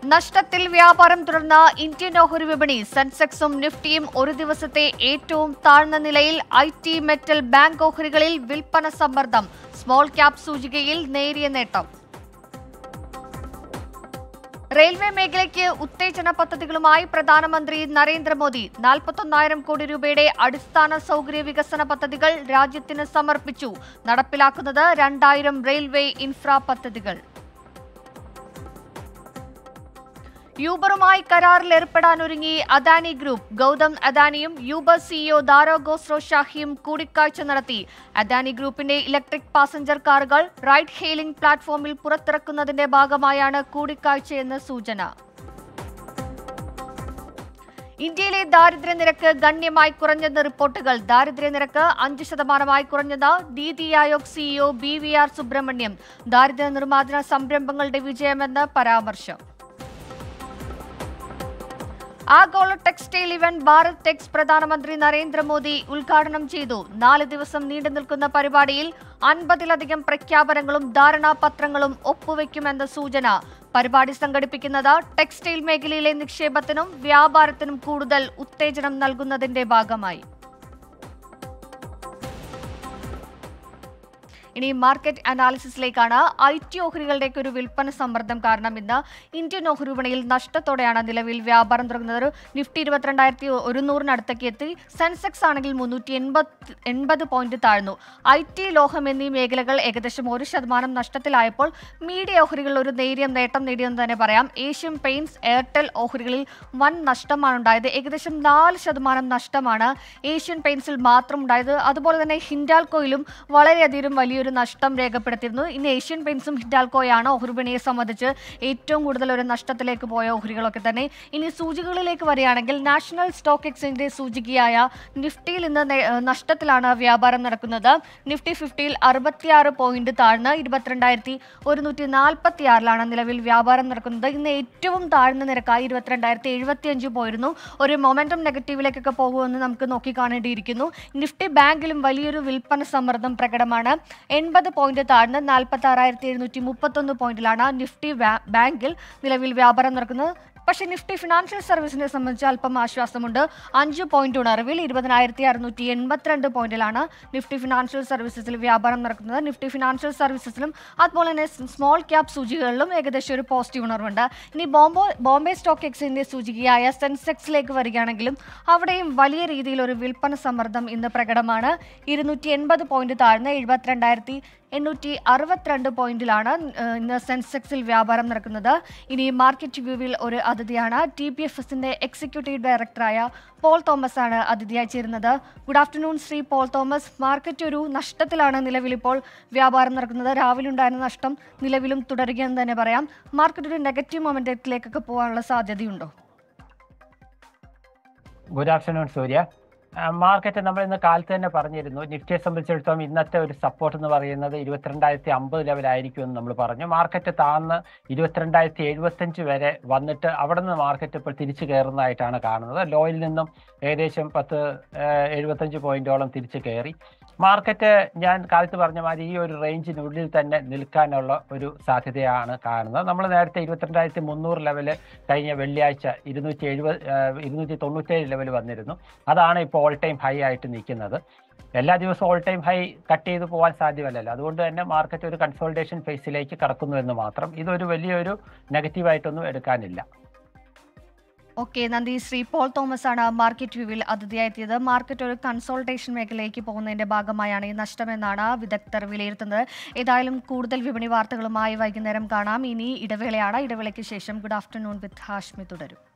നഷ്ടത്തിൽ വ്യാപാരം തുടർന്ന ഇന്ത്യൻ ഓഹരി വിപണി സെൻസെക്സും നിഫ്റ്റിയും ഒരു ദിവസത്തെ ഏറ്റവും താഴ്ന്ന നിലയിൽ ഐ ടി മെറ്റൽ ബാങ്ക് ഓഹരികളിൽ വിൽപ്പന സമ്മർദ്ദം സ്മോൾ ക്യാപ് സൂചികയിൽ നേരിയ നേട്ടം റെയിൽവേ മേഖലയ്ക്ക് ഉത്തേജന പദ്ധതികളുമായി പ്രധാനമന്ത്രി നരേന്ദ്രമോദി നാൽപ്പത്തൊന്നായിരം കോടി രൂപയുടെ അടിസ്ഥാന സൗകര്യ വികസന പദ്ധതികൾ രാജ്യത്തിന് സമർപ്പിച്ചു നടപ്പിലാക്കുന്നത് രണ്ടായിരം റെയിൽവേ ഇൻഫ്രാ പദ്ധതികൾ യൂബറുമായി കരാറിൽ ഏർപ്പെടാനൊരുങ്ങി അദാനി ഗ്രൂപ്പ് ഗൗതം അദാനിയും യൂബർ സിഇഒ ദാരോ ഗോസ്രോ ഷാഹിയും കൂടിക്കാഴ്ച നടത്തി അദാനി ഗ്രൂപ്പിന്റെ ഇലക്ട്രിക് പാസഞ്ചർ കാറുകൾ റൈഡ് ഹെയിലിംഗ് പ്ലാറ്റ്ഫോമിൽ പുറത്തിറക്കുന്നതിന്റെ ഭാഗമായാണ് കൂടിക്കാഴ്ചയെന്ന് സൂചന ഇന്ത്യയിലെ ദാരിദ്ര്യ നിരക്ക് ഗണ്യമായി കുറഞ്ഞെന്ന് റിപ്പോർട്ടുകൾ ദാരിദ്ര്യ നിരക്ക് അഞ്ച് ശതമാനമായി കുറഞ്ഞെന്ന് NITI Aayog CEO B V R Subrahmanyam ദാരിദ്ര്യ നിർമ്മാർജ്ജന സംരംഭങ്ങളുടെ വിജയമെന്ന് പരാമർശം ആഗോള ടെക്സ്റ്റൈൽ ഇവന്റ് ഭാരത് ടെക്സ് പ്രധാനമന്ത്രി നരേന്ദ്രമോദി ഉദ്ഘാടനം ചെയ്തു നാല് ദിവസം നീണ്ടു നിൽക്കുന്ന പരിപാടിയിൽ അൻപതിലധികം പ്രഖ്യാപനങ്ങളും ധാരണാപത്രങ്ങളും ഒപ്പുവെക്കുമെന്ന സൂചന പരിപാടി സംഘടിപ്പിക്കുന്നത് ടെക്സ്റ്റൈൽ മേഖലയിലെ നിക്ഷേപത്തിനും വ്യാപാരത്തിനും കൂടുതൽ ഉത്തേജനം നൽകുന്നതിന്റെ ഭാഗമായി ഇനി മാർക്കറ്റ് അനാലിസിസിലേക്കാണ് ഐ ടി ഓഹരികളുടെയൊക്കെ ഒരു വിൽപ്പന സമ്മർദ്ദം കാരണം ഇന്ന് ഇന്ത്യൻ ഓഹരി വിപണിയിൽ നഷ്ടത്തോടെയാണ് നിലവിൽ വ്യാപാരം തുടങ്ങുന്നത് ഒരു നിഫ്റ്റി ഇരുപത്തിരണ്ടായിരത്തി ഒരുന്നൂറിനടുത്തേക്ക് എത്തി സെൻസെക്സ് ആണെങ്കിൽ മുന്നൂറ്റി എൺപത് എൺപത് പോയിന്റ് താഴ്ന്നു ഐ ടി ലോഹം എന്നീ മേഖലകൾ ഏകദേശം ഒരു ശതമാനം നഷ്ടത്തിലായപ്പോൾ മീഡിയ ഓഹരികളിൽ ഒരു നേരിയ നേട്ടം നേടിയെന്ന് തന്നെ പറയാം ഏഷ്യൻ പെയിന്റ്സ് എയർടെൽ ഓഹരികളിൽ വൻ നഷ്ടമാണ് ഉണ്ടായത് ഏകദേശം നാല് ശതമാനം നഷ്ടമാണ് ഏഷ്യൻ പെയിന്റ്സിൽ മാത്രം ഉണ്ടായത് അതുപോലെ തന്നെ ഹിൻഡാൽകോയിലും വളരെയധികം വലിയൊരു നഷ്ടം രേഖപ്പെടുത്തിയിരുന്നു ഇന്ന് ഏഷ്യൻ പെയിന്റ്സും ഹിൻഡാൽകോയാണ് ഓഹരി വിപണിയെ സംബന്ധിച്ച് ഏറ്റവും കൂടുതൽ ഒരു നഷ്ടത്തിലേക്ക് പോയ ഓഹരികളൊക്കെ തന്നെ ഇനി സൂചികകളിലേക്ക് വരികയാണെങ്കിൽ നാഷണൽ സ്റ്റോക്ക് എക്സ്ചേഞ്ചിന്റെ സൂചികയായ നിഫ്റ്റിയിൽ ഇന്ന് നേ- ഏഹ് നഷ്ടത്തിലാണ് വ്യാപാരം നടക്കുന്നത് നിഫ്റ്റി ഫിഫ്റ്റിയിൽ അറുപത്തിയാറ് പോയിന്റ് താഴ്ന്ന് ഇരുപത്തിരണ്ടായിരത്തി ഒരുന്നൂറ്റി നാൽപ്പത്തി ആറിലാണ് നിലവിൽ വ്യാപാരം നടക്കുന്നത് ഇന്ന് ഏറ്റവും താഴ്ന്ന നിരക്കായി ഇരുപത്തിരണ്ടായിരത്തി എഴുപത്തി അഞ്ച് പോയിരുന്നു ഒരു മൊമെന്റം നെഗറ്റീവിലേക്കൊക്കെ പോകുമെന്ന് നമുക്ക് നോക്കിക്കാണേണ്ടിയിരിക്കുന്നു നിഫ്റ്റി ബാങ്കിലും വലിയൊരു വിൽപ്പന സമ്മർദ്ദം പ്രകടമാണ് എൺപത് പോയിന്റ് താഴ്ന്ന് നാൽപ്പത്തി ആറായിരത്തി എഴുന്നൂറ്റി മുപ്പത്തൊന്ന് പോയിന്റിലാണ് നിഫ്റ്റി വാ- ബാങ്കിൽ നിലവിൽ വ്യാപാരം നടക്കുന്നത് പക്ഷേ നിഫ്റ്റി ഫിനാൻഷ്യൽ സർവീസിനെ സംബന്ധിച്ച് അല്പം ആശ്വാസമുണ്ട് അഞ്ച് പോയിന്റ് ഉണർവിൽ ഇരുപതിനായിരത്തി അറുന്നൂറ്റി എൺപത്തിരണ്ട് പോയിന്റിലാണ് നിഫ്റ്റി ഫിനാൻഷ്യൽ സർവീസസിൽ വ്യാപാരം നടക്കുന്നത് നിഫ്റ്റി ഫിനാൻഷ്യൽ സർവീസസിലും അതുപോലെ തന്നെ സ്മോൾ ക്യാപ് സൂചികകളിലും ഏകദേശം ഒരു പോസിറ്റീവ് ഉണർവുണ്ട് ഇനി ബോംബോ ബോംബെ സ്റ്റോക്ക് എക്സ്ചേഞ്ചിന്റെ സൂചികയായ സെൻസെക്സിലേക്ക് വരികയാണെങ്കിലും അവിടെയും വലിയ രീതിയിൽ ഒരു വിൽപ്പന സമ്മർദ്ദം ഇന്ന് പ്രകടമാണ് ഇരുന്നൂറ്റി എൺപത് പോയിന്റ് താഴ്ന്ന് എഴുപത്തിരണ്ടായിരത്തി എണ്ണൂറ്റി അറുപത്തിരണ്ട് പോയിന്റിലാണ് ഏഹ്, ഇന്ന് സെൻസെക്സിൽ വ്യാപാരം നടക്കുന്നത് ഇനി മാർക്കറ്റ് വ്യൂവിൽ ഒരു അതിഥിയാണ് ടി പി എഫ് എസിന്റെ എക്സിക്യൂട്ടീവ് ഡയറക്ടറായ പോൾ തോമസ് ആണ് അതിഥിയായി ചേരുന്നത് good afternoon Shri Paul Thomas market ഒരു നഷ്ടത്തിലാണ് നിലവിലിപ്പോൾ വ്യാപാരം നടക്കുന്നത് രാവിലെ ഉണ്ടായിരുന്ന നഷ്ടം നിലവിലും തുടരുകയെന്ന് തന്നെ പറയാം മാർക്കറ്റ് ഒരു നെഗറ്റീവ് മൊമെന്റത്തിലേക്കൊക്കെ പോകാനുള്ള സാധ്യതയുണ്ടോ ഗുഡ് ആഫ്റ്റർനൂൺ സൂര്യ ആ, മാർക്കറ്റ് നമ്മൾ ഇന്ന് കാലത്ത് തന്നെ പറഞ്ഞിരുന്നു നിഫ്റ്റിയെ സംബന്ധിച്ചിടത്തോളം ഇന്നത്തെ ഒരു സപ്പോർട്ട് എന്ന് പറയുന്നത് ഇരുപത്തിരണ്ടായിരത്തി അമ്പത് ലെവലായിരിക്കും എന്ന് നമ്മൾ പറഞ്ഞു മാർക്കറ്റ് താഴ്ന്ന് ഇരുപത്തിരണ്ടായിരത്തി എഴുപത്തഞ്ച് വരെ വന്നിട്ട് അവിടെ നിന്ന് മാർക്കറ്റ് ഇപ്പോൾ തിരിച്ചു കയറുന്നതായിട്ടാണ് കാണുന്നത് ലോയിൽ നിന്നും ഏകദേശം പത്ത് ആ, എഴുപത്തഞ്ച് പോയിന്റോളം തിരിച്ചു കയറി മാർക്കറ്റ് ഞാൻ കാലത്ത് പറഞ്ഞ മാതിരി ഈ ഒരു റേഞ്ചിനുള്ളിൽ തന്നെ നിൽക്കാനുള്ള ഒരു സാധ്യതയാണ് കാണുന്നത് നമ്മൾ നേരത്തെ ഇരുപത്തിരണ്ടായിരത്തി മുന്നൂറ് ലെവല് കഴിഞ്ഞ വെള്ളിയാഴ്ച ഇരുന്നൂറ്റി എഴുപത് ഇരുന്നൂറ്റി തൊണ്ണൂറ്റേഴ് ലെവൽ വന്നിരുന്നു അതാണ് ഇപ്പോൾ ഓൾ ടൈം ഹൈ ആയിട്ട് നിൽക്കുന്നത് എല്ലാ ദിവസവും ഓൾ ടൈം ഹൈ കട്ട് ചെയ്ത് പോകാൻ സാധ്യമല്ലല്ലോ അതുകൊണ്ട് തന്നെ മാർക്കറ്റ് ഒരു കൺസോൾട്ടേഷൻ ഫേസിലേക്ക് കടക്കുന്നു എന്ന് മാത്രം ഇതൊരു വലിയൊരു നെഗറ്റീവായിട്ടൊന്നും എടുക്കാനില്ല ഓക്കെ നന്ദി ശ്രീ പോൾ തോമസ് ആണ് മാർക്കറ്റ് വ്യൂവിൽ അതിഥിയായെത്തിയത് മാർക്കറ്റ് ഒരു കൺസോൾട്ടേഷൻ മേഖലയിലേക്ക് പോകുന്നതിന്റെ ഭാഗമായാണ് ഈ നഷ്ടമെന്നാണ് വിദഗ്ധർ വിലയിരുത്തുന്നത് ഏതായാലും കൂടുതൽ വിപണി വാർത്തകളുമായി വൈകുന്നേരം കാണാം ഇനി ഇടവേളയാണ് ഇടവേളയ്ക്ക് ശേഷം ഗുഡ് ആഫ്റ്റർനൂൺ വിത്ത് ഹാഷ്മി തുടരും